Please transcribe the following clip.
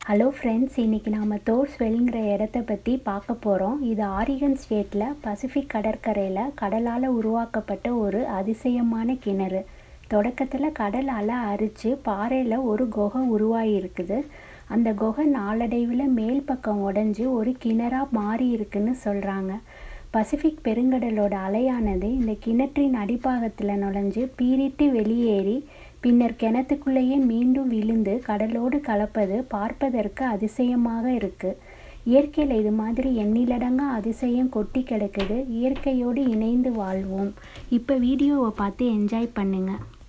hello friends இன்றைக்கி நாம் தோர்ஸ்வெல்ங்கிற இடத்த பற்றி பார்க்க போகிறோம் இது ஆரிகன் ஸ்டேட்டில் பசிபிக் கடற்கரையில் கடலால் உருவாக்கப்பட்ட ஒரு அதிசயமான கிணறு தொடக்கத்தில் கடல் அலை அரித்து பாறையில் ஒரு குகை உருவாகி இருக்குது அந்த குகை நாளடைவில் மேல் பக்கம் உடஞ்சி ஒரு கிணறாக மாறி இருக்குன்னு சொல்கிறாங்க பசிபிக் பெருங்கடலோட அலையானது இந்த கிணற்றின் அடிப்பாகத்தில் நுழைஞ்சு பீரிட்டு வெளியேறி பின்னர் கிணத்துக்குள்ளேயே மீண்டும் விழுந்து கடலோடு கலப்பது பார்ப்பதற்கு அதிசயமாக இருக்குது இயற்கையில் இது மாதிரி எண்ணிலடங்கா அதிசயம் கொட்டி கிடக்குது இயற்கையோடு இணைந்து வாழ்வோம் இப்போ வீடியோவை பார்த்து என்ஜாய் பண்ணுங்கள்